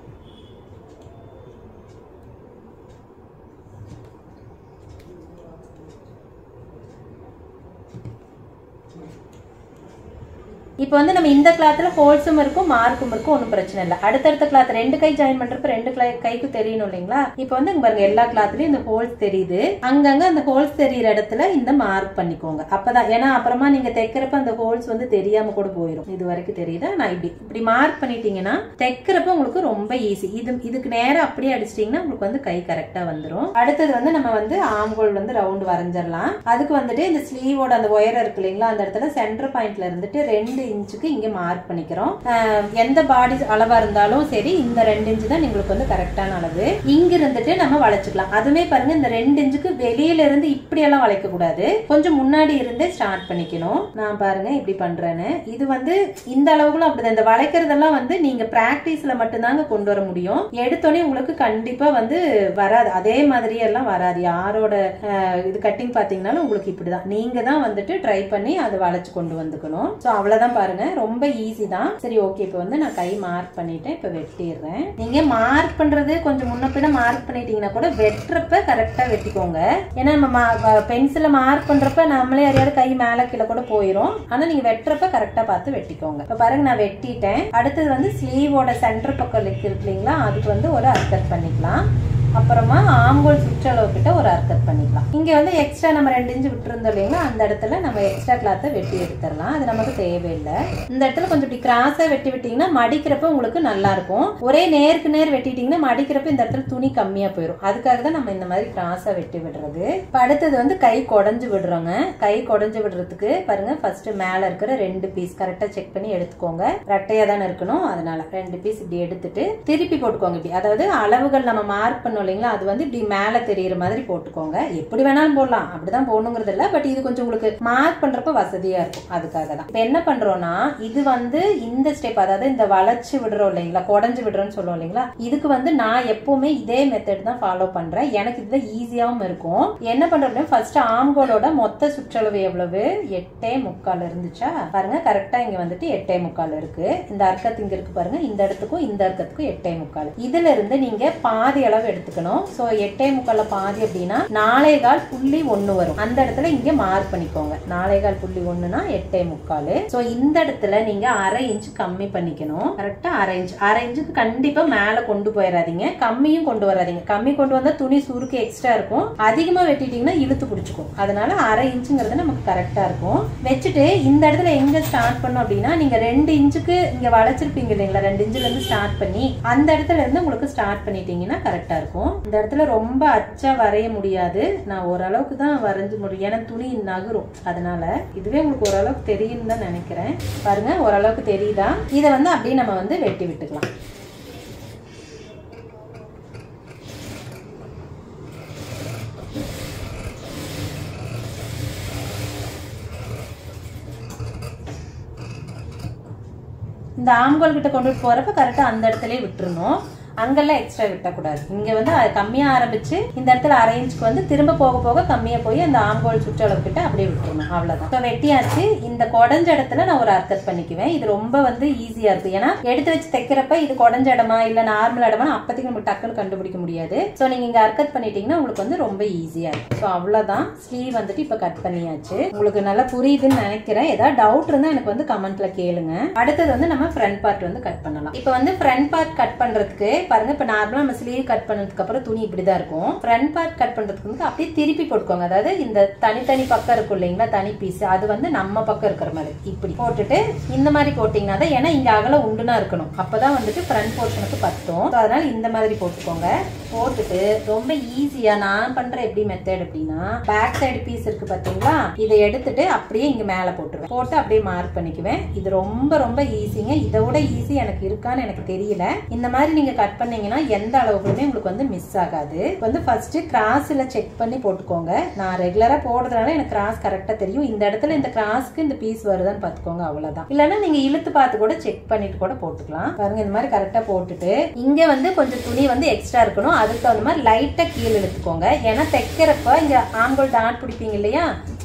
இப்போ வந்து நம்ம இந்த கிளாத்ல ஹோல்ஸும் இருக்கும் மார்க்கும் இருக்கும் ஒன்றும் பிரச்சனை இல்லை அடுத்தடுத்த கிளாத் ரெண்டு கை ஜாயின் பண்றப்ப ரெண்டு கிளை- கைக்கும் தெரியணும் இல்லைங்களா இப்போ வந்து இங்க பாருங்க எல்லா கிளாத்லயும் இந்த ஹோல்ஸ் தெரியுது அங்கங்க அந்த ஹோல்ஸ் தெரியிற இடத்துல இந்த மார்க் பண்ணிக்கோங்க அப்பதான் ஏன்னா அப்புறமா நீங்க தைக்கிறப்ப அந்த ஹோல்ஸ் வந்து தெரியாம கூட போயிடும் இது வரைக்கும் தெரியுதா நான் இப்படி இப்படி மார்க் பண்ணிட்டீங்கன்னா தைக்கிறப்ப உங்களுக்கு ரொம்ப ஈஸி இது இதுக்கு நேரம் அப்படியே அடிச்சிட்டீங்கன்னா உங்களுக்கு வந்து கை கரெக்டா வந்துரும் அடுத்தது வந்து நம்ம வந்து ஆம்கோல் வந்து ரவுண்ட் வரைஞ்சிடலாம் அதுக்கு வந்துட்டு இந்த ஸ்லீவோட அந்த ஒயர் இருக்கு இல்லைங்களா அந்த இடத்துல சென்டர் பாயிண்ட்ல இருந்துட்டு ரெண்டு இன்ச்சுக்கு இங்க மார்க் பண்ணிக்கிறோம் அஹ் எந்த பாடி அளவா இருந்தாலும் சரி இந்த ரெண்டு இன்ச்சு தான் உங்களுக்கு வந்து கரெக்டான அளவு இங்க இருந்துட்டு நம்ம வளைச்சுக்கலாம் அதுவுமே பாருங்க இந்த ரெண்டு இன்ச்சுக்கு வெளியில இருந்து இப்படி எல்லாம் வளைக்க கூடாது கொஞ்சம் முன்னாடி இருந்தே ஸ்டார்ட் பண்ணிக்கணும் நான் பாருங்க இப்படி பண்றேன்னு இது வந்து இந்த அளவுக்குலாம் அப்படிதான் இந்த வளைக்கிறதெல்லாம் வந்து நீங்க பிராக்டிஸ்ல மட்டும்தாங்க கொண்டு வர முடியும் எடுத்தோடனே உங்களுக்கு கண்டிப்பா வந்து வராது அதே மாதிரி எல்லாம் வராது யாரோட அஹ், இது கட்டிங் பாத்தீங்கன்னாலும் உங்களுக்கு இப்படிதான் நீங்க தான் வந்துட்டு ட்ரை பண்ணி அதை வளைச்சு கொண்டு வந்துக்கணும் ஸோ அவ்வளவுதான் பாருங்க ரொம்ப ஈஸி தான் சரி ஓகே இப்போ வந்து நான் கை மார்க் பண்ணிட்டேன் இப்போ வெட்டிடுறேன் நீங்க மார்க் பண்றது கொஞ்சம் முன்ன பின்ன மார்க் பண்ணிட்டீங்கன்னா கூட வெட்டுறப்ப கரெக்டா வெட்டிக்கோங்க ஏன்னா நம்ம பென்சில மார்க் பண்றப்ப நம்மளே அறியாத கை மேல கீழே கூட போயிடும் ஆனா நீங்க வெட்டுறப்ப கரெக்டா பார்த்து வெட்டிக்கோங்க இப்போ பாருங்க நான் வெட்டிட்டேன் அடுத்தது வந்து ஸ்லீவோட சென்டர் பக்கம் இருக்கு இல்லைங்களா அதுக்கு வந்து ஒரு அர்க்கட் பண்ணிக்கலாம் அப்புறமா ஆம்போல் சுற்றளவு கிட்ட ஒரு அர்க்கட் பண்ணிக்கலாம் இங்க வந்து எக்ஸ்ட்ரா நம்ம ரெண்டு இன்ச்சு விட்டுருந்தோம் இல்லைங்களா அந்த இடத்துல நம்ம எக்ஸ்ட்ரா கிளாத்தை வெட்டி எடுத்துடலாம் அது நமக்கு தேவையில்லை இந்த இடத்துல கொஞ்சம் இப்படி கிராஸா வெட்டி விட்டீங்கன்னா மடிக்கிறப்ப உங்களுக்கு நல்லா இருக்கும் ஒரே நேருக்கு நேர் வெட்டிட்டீங்கன்னா மடிக்கிறப்ப இந்த இடத்துல துணி கம்மியா போயிடும் அதுக்காக தான் நம்ம இந்த மாதிரி கிராஸா வெட்டி விடுறது இப்ப அடுத்தது வந்து கை குடஞ்சு விடுறோங்க கை குடஞ்சு விடுறதுக்கு பாருங்க ஃபர்ஸ்ட் மேல இருக்கிற ரெண்டு பீஸ் கரெக்டா செக் பண்ணி எடுத்துக்கோங்க ரெட்டையா தானே இருக்கணும் அதனால ரெண்டு பீஸ் இப்படி எடுத்துட்டு திருப்பி போட்டுக்கோங்க இப்படி அதாவது அளவுகள் நம்ம மார்க் பண்ணோம் இல்லைங்களா அது வந்து இப்படி மேல தெரியுற மாதிரி போட்டுக்கோங்க எப்படி வேணாலும் போடலாம் அப்படிதான் போடணுங்கிறது இல்ல பட் இது கொஞ்சம் உங்களுக்கு மார்க் பண்றப்ப வசதியா இருக்கும் அதுக்காக தான் இப்ப என்ன பண்றோம்னா இது வந்து இந்த ஸ்டெப் அதாவது இந்த வளைச்சு விடுறோம் இல்லைங்களா குடஞ்சு விடுறோம்னு சொல்லுவோம் இல்லைங்களா இதுக்கு வந்து நான் எப்பவுமே இதே மெத்தட் தான் ஃபாலோ பண்றேன் எனக்கு இதுதான் ஈஸியாவும் இருக்கும் என்ன பண்றோம் ஃபர்ஸ்ட் ஆம்கோலோட மொத்த சுற்றளவு எவ்வளவு எட்டே முக்கால் இருந்துச்சா பாருங்க கரெக்டா இங்க வந்துட்டு எட்டே முக்கால் இருக்கு இந்த அர்க்கத்து இங்க இருக்கு பாருங்க இந்த இடத்துக்கும் இந்த அர்க்கத்துக்கும் எட்டே முக்கால் இதுல இருந்து நீங்க பாதி அளவு எடுத்துக்கணும் சோ எட்டே முக்கால்ல பாதி அப்படின்னா நாலே கால் புள்ளி ஒண்ணு வரும் அந்த இடத்துல இங்க மார்க் பண்ணிக்கோங்க நாலே கால் புள்ளி ஒண்ணுனா எட்டே முக்கால் சோ இந்த இடத்துல நீங்க அரை இன்ச் கம்மி பண்ணிக்கணும் கரெக்டா அரை இன்ச் அரை இன்ச்சுக்கு கண்டிப்பா மேல கொண்டு போயிடாதீங்க கம்மியும் கொண்டு வராதீங்க கம்மி கொண்டு வந்தா துணி சுருக்கு எக்ஸ்ட்ரா இருக்கும் அதிகமா வெட்டிட்டீங்கன்னா இழுத்து பிடிச்சிக்கும் அதனால அரை இன்ச்சுங்கிறது நமக்கு கரெக்டா இருக்கும் வச்சுட்டு இந்த இடத்துல எங்க ஸ்டார்ட் பண்ணோம் அப்படின்னா நீங்க ரெண்டு இன்ச்சுக்கு இங்க வளைச்சிருப்பீங்க இல்லைங்களா ரெண்டு இன்ச்சுல இருந்து ஸ்டார்ட் பண்ணி அந்த இடத்துல இருந்து உங்களுக்கு ஸ்டார்ட் பண்ணிட்டீங்கன்னா கரெக்டா இருக்கும் இந்த இடத்துல ரொம்ப அச்சா வரைய முடியாது நான் ஓரளவுக்கு தான் வரைஞ்சு முடியும் ஏன்னா துணி நகரும் அதனால இதுவே உங்களுக்கு ஓரளவுக்கு தெரியும்னு தான் நினைக்கிறேன் பாருங்க ஓரளவுக்கு தெரியுதா இதை வந்து அப்படியே நம்ம வந்து வெட்டி விட்டுக்கலாம் இந்த ஆம்கோல் கிட்ட கொண்டு போறப்ப கரெக்டா அந்த இடத்துலயே விட்டுறணும் அங்கெல்லாம் எக்ஸ்ட்ரா விட்டக்கூடாது இங்க வந்து அது கம்மியா ஆரம்பிச்சு இந்த இடத்துல அரை இன்ச்சுக்கு வந்து திரும்ப போக போக கம்மியா போய் அந்த ஆம்போல் சுற்றளவு கிட்ட அப்படியே விட்டுறணும் அவ்வளவுதான் இப்போ வெட்டியாச்சு இந்த குடஞ்ச இடத்துல நான் ஒரு அர்க்கத் பண்ணிக்குவேன் இது ரொம்ப வந்து ஈஸியா இருக்கும் ஏன்னா எடுத்து வச்சு தைக்கிறப்ப இது குடஞ்ச இடமா இல்ல நார்மல் இடமா அப்பதைக்கு நமக்கு டக்குன்னு கண்டுபிடிக்க முடியாது ஸோ நீங்க இங்க அர்க்கத் பண்ணிட்டீங்கன்னா உங்களுக்கு வந்து ரொம்ப ஈஸியா இருக்கும் ஸோ அவ்வளவுதான் ஸ்லீவ் வந்துட்டு இப்ப கட் பண்ணியாச்சு உங்களுக்கு நல்லா புரியுதுன்னு நினைக்கிறேன் ஏதாவது டவுட் இருந்தா எனக்கு வந்து கமெண்ட்ல கேளுங்க அடுத்தது வந்து நம்ம ஃப்ரண்ட் பார்ட் வந்து கட் பண்ணலாம் இப்போ வந்து ஃப்ரண்ட் பார்ட் கட் பண்றதுக்கு பாருங்க இப்ப நார்மலா நம்ம ஸ்லீவ் கட் பண்ணதுக்கு அப்புறம் துணி இப்படிதான் இருக்கும் ஃப்ரண்ட் பார்ட் கட் பண்றதுக்கு வந்து அப்படியே திருப்பி போட்டுக்கோங்க அதாவது இந்த தனித்தனி பக்கம் இருக்கும் இல்லைங்களா தனி பீஸ் அது வந்து நம்ம பக்கம் இருக்கிற மாதிரி இப்படி போட்டுட்டு இந்த மாதிரி போட்டீங்கன்னா தான் ஏன்னா இங்க அகலம் உண்டுனா இருக்கணும் அப்பதான் வந்துட்டு ஃப்ரண்ட் போர்ஷனுக்கு பத்தும் So, அதனால இந்த மாதிரி போட்டுக்கோங்க போட்டுட்டு ரொம்ப ஈஸியா நான் பண்ற எப்படி மெத்தட் அப்படின்னா பேக் சைடு பீஸ் இருக்கு பாத்தீங்களா இதை எடுத்துட்டு அப்படியே இங்க மேல போட்டுருவேன் போட்டு அப்படியே மார்க் பண்ணிக்குவேன் இது ரொம்ப ரொம்ப ஈஸிங்க இதை விட ஈஸி எனக்கு இருக்கான்னு எனக்கு தெரியல இந்த மாதிரி நீங்க கட் பண்ணீங்கன்னா எந்த அளவுக்குமே உங்களுக்கு வந்து மிஸ் ஆகாது வந்து ஃபர்ஸ்ட் கிராஸ்ல செக் பண்ணி போட்டுக்கோங்க நான் ரெகுலரா போடுறதுனால எனக்கு கிராஸ் கரெக்டா தெரியும் இந்த இடத்துல இந்த கிராஸ்க்கு இந்த பீஸ் வருதான்னு பாத்துக்கோங்க அவ்வளவுதான் இல்லைன்னா நீங்க இழுத்து பார்த்து கூட செக் பண்ணிட்டு கூட போட்டுக்கலாம் பாருங்க இந்த மாதிரி கரெக்டா போட்டுட்டு இங்க வந்து கொஞ்சம் துணி வந்து எக்ஸ்ட்ரா இருக்கணும் அதுக்கு தகுந்த மாதிரி லைட்டா கீழே இழுத்துக்கோங்க ஏன்னா தைக்கிறப்ப இங்க ஆம்பல் டாட் பிடிப்பீங்க இல்லையா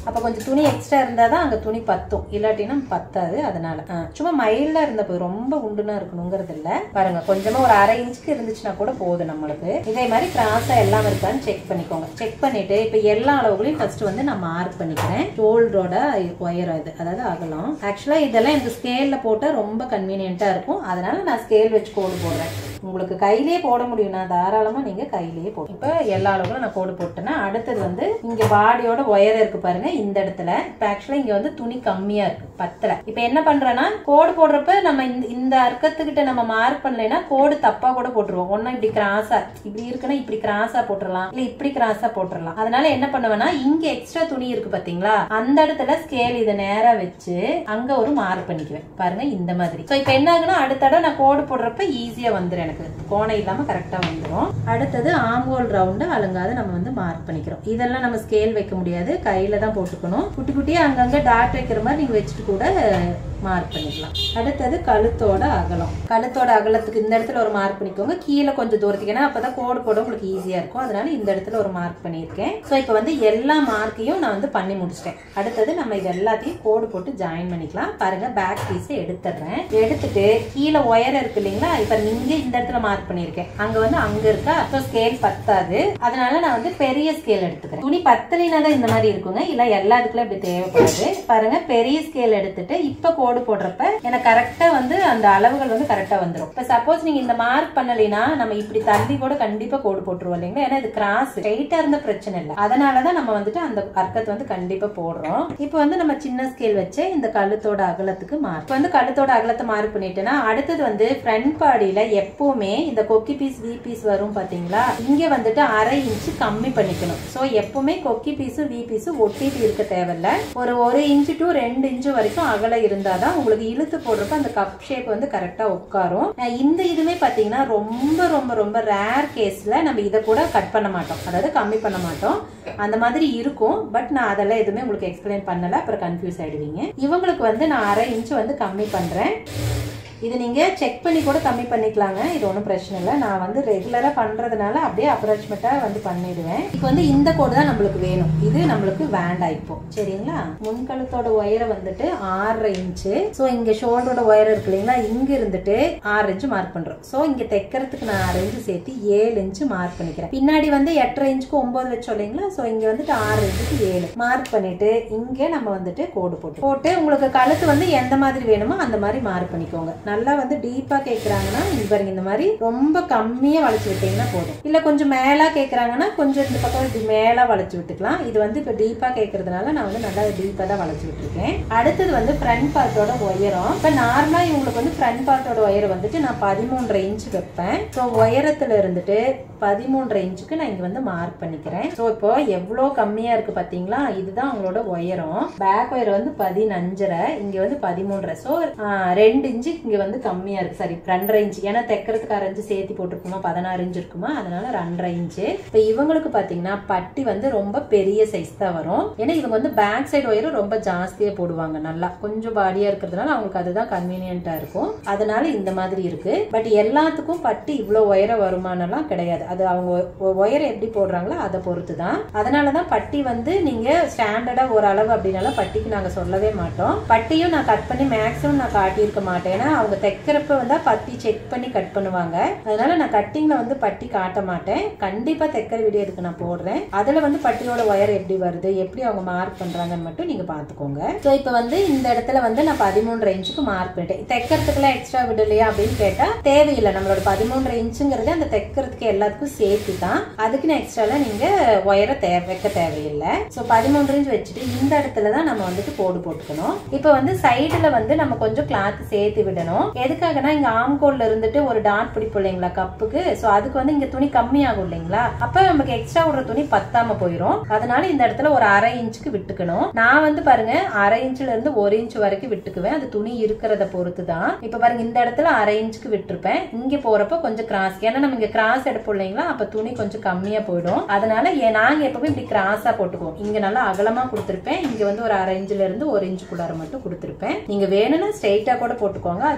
அப்ப கொஞ்சம் துணி எக்ஸ்ட்ரா இருந்தாதான் அங்க துணி பத்தும் இல்லாட்டினா பத்தாது அதனால ஆ, சும்மா மைல்டா இருந்த போய் ரொம்ப உண்டுனா இருக்கணுங்கிறது இல்ல பாருங்க கொஞ்சமா ஒரு அரை இன்ச்சுக்கு இருந்துச்சுன்னா கூட போதும் நம்மளுக்கு இதே மாதிரி கிராஸா எல்லாம் இருக்கான்னு செக் பண்ணிக்கோங்க செக் பண்ணிட்டு இப்ப எல்லா அளவுகளையும் ஃபர்ஸ்ட் வந்து நான் மார்க் பண்ணிக்கிறேன் ஷோல்டரோட ஒயர் இது அதாவது அகலம் ஆக்சுவலா இதெல்லாம் எனக்கு ஸ்கேல்ல போட்டா ரொம்ப கன்வீனியன்ட்டா இருக்கும் அதனால நான் ஸ்கேல் வச்சு கோடு போடுறேன் உங்களுக்கு கையிலேயே போட முடியும்னா தாராளமா நீங்க கையிலேயே போடும் இப்ப எல்லா அளவுகளும் நான் கோடு போட்டேன்னா அடுத்தது வந்து இங்க பாடியோட ஒயர் இருக்கு பாருங்க இந்த இடத்துல இப்ப ஆக்சுவலா இங்க வந்து துணி கம்மியா இருக்கு பத்தல இப்ப என்ன பண்றேன்னா கோடு போடுறப்ப நம்ம இந்த இந்த அர்க்கத்துக்கிட்ட நம்ம மார்க் பண்ணலைன்னா கோடு தப்பா கூட போட்டுருவோம் ஒன்னா இப்படி கிராஸா இப்படி இருக்குன்னா இப்படி கிராஸா போட்டுறலாம் இல்ல இப்படி கிராஸா போட்டுறலாம் அதனால என்ன பண்ணுவேன்னா இங்க எக்ஸ்ட்ரா துணி இருக்கு பாத்தீங்களா அந்த இடத்துல ஸ்கேல் இதை நேரா வச்சு அங்க ஒரு மார்க் பண்ணிக்குவேன் பாருங்க இந்த மாதிரி சோ இப்ப என்ன ஆகுனா அடுத்த தடவை நான் கோடு போடுறப்ப ஈஸியா வந்துரும் எனக்கு கோணம் இல்லாம கரெக்டா வந்துரும் அடுத்தது ஆம்போல் ரவுண்டு அலங்காத நம்ம வந்து மார்க் பண்ணிக்கிறோம் இதெல்லாம் நம்ம ஸ்கேல் வைக்க முடியாது கையில தான் போட்டுக்கணும் குட்டி குட்டியா அங்கங்க டாட் வைக்கிற மாதிரி நீங்க வச்சுட்டு கூட மார்க் பண்ணிக்கலாம் அடுத்தது கழுத்தோட அகலம் கழுத்தோட அகலத்துக்கு இந்த இடத்துல ஒரு மார்க் பண்ணிக்கோங்க கீழே கொஞ்சம் தூரத்துக்கு ஏன்னா அப்பதான் கோடு போட உங்களுக்கு ஈஸியா இருக்கும் அதனால இந்த இடத்துல ஒரு மார்க் பண்ணியிருக்கேன் ஸோ இப்போ வந்து எல்லா மார்க்கையும் நான் வந்து பண்ணி முடிச்சிட்டேன் அடுத்தது நம்ம இது எல்லாத்தையும் கோடு போட்டு ஜாயின் பண்ணிக்கலாம் பாருங்க பேக் பீஸை எடுத்துடுறேன் எடுத்துட்டு கீழே ஒயர் இருக்கு இல்லைங்களா இப்ப நீங்க இந்த இடத்துல மார்க் பண்ணியிருக்கேன் அங்க வந்து அங்க இருக்கா ஸோ ஸ்கேல் பத்தாது அதனால நான் வந்து பெரிய ஸ்கேல் எடுத்துக்கிறேன் துணி பத்தலினா தான் இந்த மாதிரி இருக்குங்க இல்ல எல்லாத்துக்குள்ள இப்படி தேவைப்படாது பாருங்க பெரிய ஸ்கேல் எடுத்துட்டு இப்ப கோடு போடுறப்ப எனக்கு கரெக்டா வந்து அந்த அளவுகள் வந்து கரெக்டா வந்துரும் இப்ப சப்போஸ் நீங்க இந்த மார்க் பண்ணலைன்னா நம்ம இப்படி தள்ளி கூட கண்டிப்பா கோடு போட்டுருவோம் இல்லைங்களா ஏன்னா இது கிராஸ் ஸ்ட்ரைட்டா இருந்த பிரச்சனை இல்லை அதனாலதான் நம்ம வந்துட்டு அந்த அர்க்கத்தை வந்து கண்டிப்பா போடுறோம் இப்போ வந்து நம்ம சின்ன ஸ்கேல் வச்சு இந்த கழுத்தோட அகலத்துக்கு மார்க் இப்போ வந்து கழுத்தோட அகலத்தை மார்க் பண்ணிட்டேன்னா அடுத்தது வந்து ஃப்ரண்ட் பாடியில எப்பவுமே இந்த கொக்கி பீஸ் வி பீஸ் வரும் பாத்தீங்களா இங்க வந்துட்டு அரை இன்ச்சு கம்மி பண்ணிக்கணும் சோ எப்பவுமே கொக்கி பீஸும் வி பீஸும் ஒட்டிட்டு இருக்க தேவையில்ல ஒரு ஒரு இன்ச்சு டு ரெண்டு இன்ச்சு வரைக்கும் அகலம் இருந்தாதான் உங்களுக்கு இழுத்து போடுறப்ப அந்த கப் ஷேப் வந்து கரெக்டா உட்காரும் அஹ் இந்த இதுவே பாத்தீங்கன்னா ரொம்ப ரொம்ப ரொம்ப ரேர் கேஸ்ல நம்ம இதை கூட கட் பண்ண மாட்டோம் அதாவது கம்மி பண்ண மாட்டோம் அந்த மாதிரி இருக்கும் பட் நான் அதெல்லாம் எதுவுமே உங்களுக்கு எக்ஸ்பிளைன் பண்ணல அப்புறம் கன்ஃபியூஸ் ஆயிடுவீங்க இவங்களுக்கு வந்து நான் அரை இன்ச்சு வந்து கம்மி பண்றேன் இது நீங்க செக் பண்ணி கூட கம்மி பண்ணிக்கலாங்க இது ஒன்றும் பிரச்சனை இல்லை நான் வந்து ரெகுலரா பண்றதுனால அப்படியே அப்ராச்மெண்டா வந்து பண்ணிடுவேன் இப்போ வந்து இந்த கோடு தான் நம்மளுக்கு வேணும் இது நம்மளுக்கு வேண்டாம் இப்போ சரிங்களா முன்கழுத்தோட ஒயரை வந்துட்டு ஆறரை இன்ச்சு ஸோ இங்க ஷோல்டரோட ஒயர் இருக்கு இல்லைங்களா இங்க இருந்துட்டு ஆறு இன்ச்சு மார்க் பண்றோம் ஸோ இங்க தைக்கிறதுக்கு நான் ஆறு இன்ச்சு சேர்த்து ஏழு இன்ச்சு மார்க் பண்ணிக்கிறேன் பின்னாடி வந்து எட்டரை இன்ச்சுக்கு ஒன்பது வச்சோம் இல்லைங்களா ஸோ இங்க வந்துட்டு ஆறு இன்ச்சுக்கு ஏழு மார்க் பண்ணிட்டு இங்க நம்ம வந்துட்டு கோடு போட்டு போட்டு உங்களுக்கு கழுத்து வந்து எந்த மாதிரி வேணுமோ அந்த மாதிரி மார்க் பண்ணிக்கோங்க நல்லா வந்து டீப்பா கேக்குறாங்கன்னா இங்க பாருங்க இந்த மாதிரி ரொம்ப கம்மியா வளைச்சு விட்டீங்கன்னா போதும் இல்ல கொஞ்சம் மேலா கேக்குறாங்கன்னா கொஞ்சம் இந்த பக்கம் இப்படி மேலா வளைச்சு விட்டுக்கலாம் இது வந்து இப்ப டீப்பா கேக்குறதுனால நான் வந்து நல்லா டீப்பா தான் வளைச்சு விட்டுருக்கேன் அடுத்தது வந்து ஃப்ரண்ட் பார்ட்டோட உயரம் இப்ப நார்மலா இவங்களுக்கு வந்து ஃப்ரண்ட் பார்ட்டோட உயரம் வந்துட்டு நான் பதிமூன்றரை இன்ச் வைப்பேன் ஸோ உயரத்துல இருந்துட்டு பதிமூன்றரை இன்ச்சுக்கு நான் இங்க வந்து மார்க் பண்ணிக்கிறேன் ஸோ இப்போ எவ்வளோ கம்மியா இருக்கு பாத்தீங்களா இதுதான் அவங்களோட உயரம் பேக் ஒயர் வந்து பதினஞ்சரை இங்க வந்து பதிமூன்றரை ஸோ ரெண்டு இன்ச்சு இங்க வந்து கம்மியா இருக்கு சாரி ரெண்டரை இன்ச்சு ஏன்னா தைக்கிறதுக்கு அரை இன்ச்சு சேர்த்து போட்டிருக்குமா பதினாறு இன்ச்சு இருக்குமா அதனால ரெண்டரை இன்ச்சு இப்போ இவங்களுக்கு பாத்தீங்கன்னா பட்டி வந்து ரொம்ப பெரிய சைஸ் தான் வரும் ஏன்னா இவங்க வந்து பேக் சைடு ஒயரும் ரொம்ப ஜாஸ்தியா போடுவாங்க நல்லா கொஞ்சம் பாடியா இருக்கிறதுனால அவங்களுக்கு அதுதான் கன்வீனியன்ட்டா இருக்கும் அதனால இந்த மாதிரி இருக்கு பட் எல்லாத்துக்கும் பட்டி இவ்வளவு உயரம் வருமானலாம் கிடையாது அது அவங்க ஒயரை எப்படி போடுறாங்களோ அதை பொறுத்து தான் அதனாலதான் பட்டி வந்து நீங்க ஸ்டாண்டர்டா ஒரு அளவு அப்படின்னால பட்டிக்கு நாங்க சொல்லவே மாட்டோம் பட்டியும் நான் கட் பண்ணி மேக்ஸிமம் நான் காட்டியிருக்க மாட்டேன் ஏன்னா அவங்க தைக்கிறப்ப வந்தா பட்டி செக் பண்ணி கட் பண்ணுவாங்க அதனால நான் கட்டிங்ல வந்து பட்டி காட்ட மாட்டேன் கண்டிப்பா தைக்கிற வீடியோ இதுக்கு நான் போடுறேன் அதுல வந்து பட்டியோட ஒயர் எப்படி வருது எப்படி அவங்க மார்க் பண்றாங்கன்னு மட்டும் நீங்க பாத்துக்கோங்க ஸோ இப்போ வந்து இந்த இடத்துல வந்து நான் பதிமூன்றரை இன்ச்சுக்கு மார்க் பண்ணிட்டேன் தைக்கிறதுக்குலாம் எக்ஸ்ட்ரா விடலையா அப்படின்னு கேட்டா தேவையில்லை நம்மளோட பதிமூன்றரை இன்ச்சுங்கிறது அந்த தைக்கிறதுக்கு எல்லாத்துக்கும் சேர்த்து தான் அதுக்குன்னு எக்ஸ்ட்ராலாம் நீங்க ஒயரை தே வைக்க தேவையில்லை ஸோ பதிமூன்று இன்ச் வச்சுட்டு இந்த இடத்துல தான் நம்ம வந்துட்டு கோடு போட்டுக்கணும் இப்போ வந்து சைடுல வந்து நம்ம கொஞ்சம் கிளாத் சேர்த்து விடணும் எதுக்காகனா இங்க ஆம்கோல்ல இருந்துட்டு ஒரு டாட் பிடிப்போம் இல்லைங்களா கப்புக்கு ஸோ அதுக்கு வந்து இங்க துணி கம்மியாகும் இல்லைங்களா அப்ப நமக்கு எக்ஸ்ட்ரா விடுற துணி பத்தாம போயிடும் அதனால இந்த இடத்துல ஒரு அரை இன்ச்சுக்கு விட்டுக்கணும் நான் வந்து பாருங்க அரை இன்ச்ல இருந்து ஒரு இன்ச் வரைக்கும் விட்டுக்குவேன் அது துணி இருக்கிறத பொறுத்து தான் இப்ப பாருங்க இந்த இடத்துல அரை இன்ச்சுக்கு விட்டுருப்பேன் இங்க போறப்ப கொஞ்சம் கிராஸ் ஏன்னா நம்ம இங்க கிராஸ் எடுப்போம் இல்லைங்களா அப்ப துணி கொஞ்சம் கம்மியா போயிடும் அதனால ஏ- நாங்க எப்பவுமே இப்படி கிராஸா போட்டுக்குவோம் இங்க நல்லா அகலமா கொடுத்துருப்பேன் இங்க வந்து ஒரு அரை இன்ச்ல இருந்து ஒரு இன்ச்சுக்குள்ளார மட்டும் கொடுத்துருப்பேன் நீங்க வேணும்னா ஸ்ட்ரைட்டா கூட போட்டுக்கோங்க அது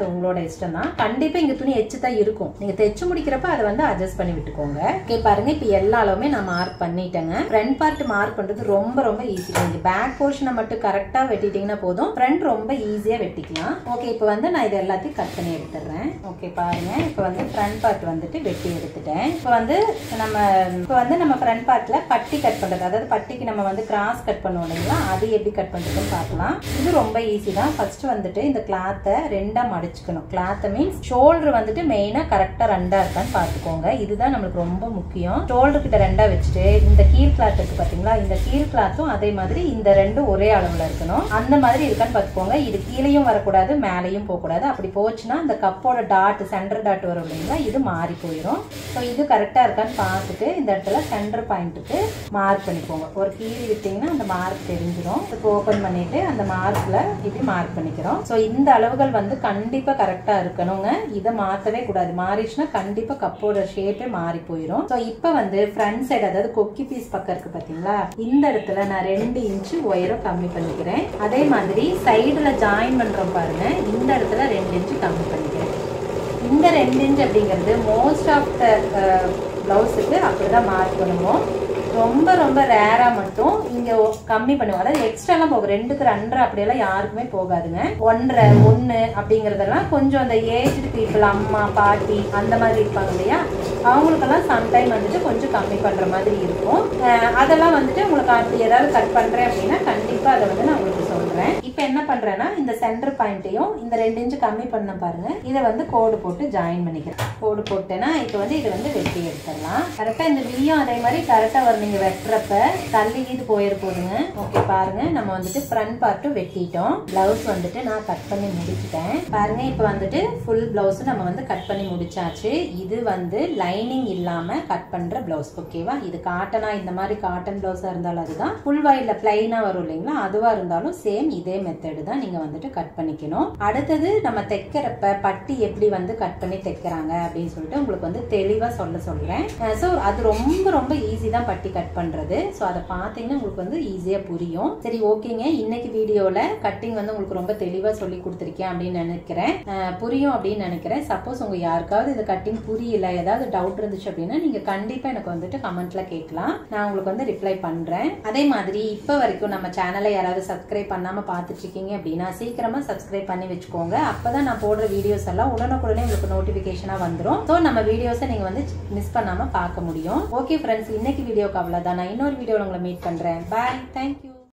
அது உங்களோட இஷ்டம் தான் கண்டிப்பா இங்க துணி எச்சு தான் இருக்கும் நீங்க தைச்சு முடிக்கிறப்ப அதை வந்து அட்ஜஸ்ட் பண்ணி விட்டுக்கோங்க ஓகே பாருங்க இப்ப எல்லா அளவுமே நான் மார்க் பண்ணிட்டேங்க ஃப்ரண்ட் பார்ட் மார்க் பண்றது ரொம்ப ரொம்ப ஈஸி நீங்க பேக் போர்ஷனை மட்டும் கரெக்டா வெட்டிட்டீங்கன்னா போதும் ஃப்ரண்ட் ரொம்ப ஈஸியா வெட்டிக்கலாம் ஓகே இப்போ வந்து நான் இது எல்லாத்தையும் கட் பண்ணி எடுத்துடுறேன் ஓகே பாருங்க இப்போ வந்து ஃப்ரண்ட் பார்ட் வந்துட்டு வெட்டி எடுத்துட்டேன் இப்போ வந்து நம்ம இப்போ வந்து நம்ம ஃப்ரண்ட் பார்ட்ல பட்டி கட் பண்றது அதாவது பட்டிக்கு நம்ம வந்து கிராஸ் கட் பண்ணுவோம் இல்லைங்களா அது எப்படி கட் பண்றதுன்னு பார்க்கலாம் இது ரொம்ப ஈஸி தான் ஃபர்ஸ்ட் வந்துட்டு இந்த கிளாத்தை ரெண்டா மடிச்சுக்கணும் கிளாத்தை மீன்ஸ் ஷோல்டர் வந்துட்டு மெயினா கரெக்டா ரெண்டா இருக்கான்னு பார்த்துக்கோங்க இதுதான் நம்மளுக்கு ரொம்ப முக்கியம் ஷோல்டர் கிட்ட ரெண்டா வச்சுட்டு இந்த கீழ் கிளாத் இருக்கு பாத்தீங்களா இந்த கீழ் கிளாத்தும் அதே மாதிரி இந்த ரெண்டும் ஒரே அளவுல இருக்கணும் அந்த மாதிரி இருக்கான்னு பார்த்துக்கோங்க இது கீழேயும் வரக்கூடாது மேலேயும் போகக்கூடாது அப்படி போச்சுன்னா இந்த கப்போட டாட் சென்டர் டாட் வரும் இல்லைங்களா இது மாறி போயிடும் ஸோ இது கரெக்டாக இருக்கான்னு பார்த்துட்டு இந்த இடத்துல சென்டர் பாயிண்ட்டுக்கு மார்க் பண்ணிக்கோங்க ஒரு கீழ் விட்டிங்கன்னா அந்த மார்க் தெரிஞ்சிடும் இப்போ ஓப்பன் பண்ணிட்டு அந்த மார்க்கில் இப்படி மார்க் பண்ணிக்கிறோம் ஸோ இந்த அளவுகள் வந்து கண்டிப்பாக கரெக்டாக இருக்கணுங்க இதை மாற்றவே கூடாது மாறிச்சுன்னா கண்டிப்பாக கப்போட ஷேப்பே மாறி போயிடும் ஸோ இப்போ வந்து ஃப்ரண்ட் சைடு அதாவது கொக்கி பீஸ் பக்கம் இருக்கு பார்த்தீங்களா இந்த இடத்துல நான் ரெண்டு இன்ச்சு உயரம் கம்மி பண்ணிக்கிறேன் அதே மாதிரி சைடில் ஜாயின் பண்ணுறோம் பாருங்க இந்த இடத்துல ரெண்டு இன்ச்சு கம்மி பண்ணிக்கிறேன் இந்த ரெண்டு இன்ச் அப்படிங்கிறது மோஸ்ட் ஆஃப் த ப்ளவுஸுக்கு அப்படி தான் மார்க் பண்ணுவோம் ரொம்ப ரொம்ப ரேரா மட்டும் இங்க கம்மி பண்ணுவாங்க அதாவது எக்ஸ்ட்ராலாம் போகும் ரெண்டுக்கு ரெண்டரை அப்படியெல்லாம் யாருக்குமே போகாதுங்க ஒன்றரை ஒன்று அப்படிங்கறதெல்லாம் கொஞ்சம் அந்த ஏஜ்டு பீப்புள் அம்மா பாட்டி அந்த மாதிரி இருப்பாங்க இல்லையா அவங்களுக்கெல்லாம் சம்டைம் வந்துட்டு கொஞ்சம் கம்மி பண்ற மாதிரி இருக்கும் அஹ் அதெல்லாம் வந்துட்டு உங்களுக்கு அப்படி ஏதாவது கட் பண்றேன் அப்படின்னா கண்டிப்பா அதை வந்து நான் உங்களுக்கு சொல்றேன் இப்போ என்ன பண்றேன்னா இந்த சென்டர் பாயிண்ட்டையும் இந்த ரெண்டு இன்ச்சு கம்மி பண்ண பாருங்க இதை வந்து கோடு போட்டு ஜாயின் பண்ணிக்கிறேன் கோடு போட்டேன்னா இப்போ வந்து இதை வந்து வெட்டி எடுத்துடலாம் கரெக்டா இந்த வியும் அதே மாதிரி கரெக்டா வரும் நீங்க வெட்டுறப்ப தள்ளி இது போயிட போதுங்க ஓகே பாருங்க நம்ம வந்துட்டு ஃப்ரண்ட் பார்ட்டும் வெட்டிட்டோம் பிளவுஸ் வந்துட்டு நான் கட் பண்ணி முடிச்சிட்டேன் பாருங்க இப்போ வந்துட்டு ஃபுல் பிளவுஸ் நம்ம வந்து கட் பண்ணி முடிச்சாச்சு இது வந்து லைனிங் இல்லாம கட் பண்ற பிளவுஸ் ஓகேவா இது காட்டனா இந்த மாதிரி காட்டன் பிளவுஸா இருந்தாலும் அதுதான் ஃபுல் வாயில பிளைனா வரும் இல்லைங்களா அதுவா இருந்தாலும் சேம் இதே மெத்தடு தான் நீங்க வந்துட்டு கட் பண்ணிக்கணும் அடுத்தது நம்ம தைக்கிறப்ப பட்டி எப்படி வந்து கட் பண்ணி தைக்கிறாங்க அப்படின்னு சொல்லிட்டு உங்களுக்கு வந்து தெளிவா சொல்ல சொல்றேன் ஸோ அது ரொம்ப ரொம்ப ஈஸி தான் பட்டி கட் பண்றது ஸோ அதை பார்த்தீங்கன்னா உங்களுக்கு வந்து ஈஸியா புரியும் சரி ஓகேங்க இன்னைக்கு வீடியோல கட்டிங் வந்து உங்களுக்கு ரொம்ப தெளிவா சொல்லி கொடுத்துருக்கேன் அப்படின்னு நினைக்கிறேன் அஹ் புரியும் அப்படின்னு நினைக்கிறேன் சப்போஸ் உங்க யாருக்காவது இது கட்டிங் புரியல ஏதாவது டவுட் இருந்துச்சு அப்படின்னா நீங்க கண்டிப்பா எனக்கு வந்துட்டு கமெண்ட்ல கேட்கலாம் நான் உங்களுக்கு வந்து ரிப்ளை பண்றேன் அதே மாதிரி இப்ப வரைக்கும் நம்ம சேனலை யாராவது சப்ஸ்கிரைப் பண்ணாம பார்த்துட்டு இருக்கீங்க அப்படின்னா சீக்கிரமா சப்ஸ்கிரைப் பண்ணி வச்சுக்கோங்க அப்பதான் நான் போடுற வீடியோஸ் எல்லாம் உடனுக்குடனே உங்களுக்கு நோட்டிபிகேஷனா வந்துரும் ஸோ நம்ம வீடியோஸை நீங்க வந்து மிஸ் பண்ணாம பார்க்க முடியும் ஓகே ஃப்ரெண்ட்ஸ் இன்னைக்கு வீடியோக்கு அவ்வளவுதான் நான் இன்னொரு வீடியோவில் உங்களை மீட் பண்றேன் பாய் தேங்க்யூ